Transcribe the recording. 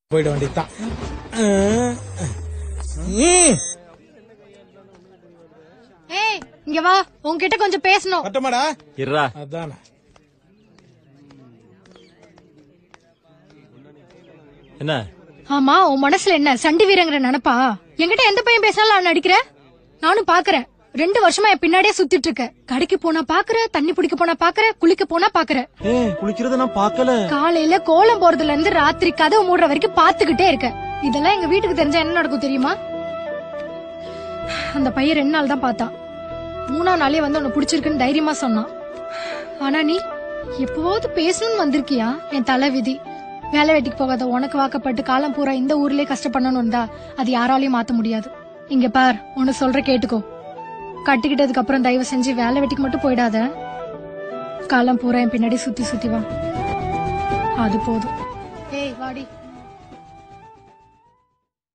போயிட வேண்டியதுதான் ம். ஏய் இங்க வா உன்கிட்ட கொஞ்சம் பேசணும் கட்டமாடா இருடா அதானே என்ன ஆமா உன் மனசுல என்ன சண்டி வீரங்கிற நினைப்பா என்கிட்ட எந்த பையன் பேசினாலும் நான் நடிக்கிற நானும் பாக்குறேன் ரெண்டு வருஷமா என் பின்னாடியே சுத்திட்டு இருக்க கடைக்கு போனா பாக்குற தண்ணி பிடிக்க போனா பாக்குற குளிக்க போனா பாக்குற ஏ குளிக்கிறத நான் பார்க்கல காலையில கோலம் போறதுல இருந்து ராத்திரி கதவு மூடுற வரைக்கும் பாத்துக்கிட்டே இருக்க இதெல்லாம் எங்க வீட்டுக்கு தெரிஞ்சா என்ன நடக்கும் தெரியுமா அந்த பையன் ரெண்டு நாள் தான் பார்த்தான் மூணாம் நாளே வந்து உன்னை பிடிச்சிருக்குன்னு தைரியமா சொன்னான் ஆனா நீ எப்போது பேசணும்னு வந்திருக்கியா என் தலை விதி வேலை வெட்டிக்கு போகாத உனக்கு வாக்கப்பட்டு காலம் பூரா இந்த ஊர்லயே கஷ்டப்படணும்னு இருந்தா அது யாராலையும் மாத்த முடியாது இங்க பார் உன்னை சொல்ற கேட்டுக்கோ கட்டிக்கிட்டதுக்கு அப்புறம் தயவு செஞ்சு வேலை வெட்டிக்கு மட்டும் போயிடாத காலம் பூரா என் பின்னாடி சுத்தி சுத்தி வா அது போதும் ஏய் வாடி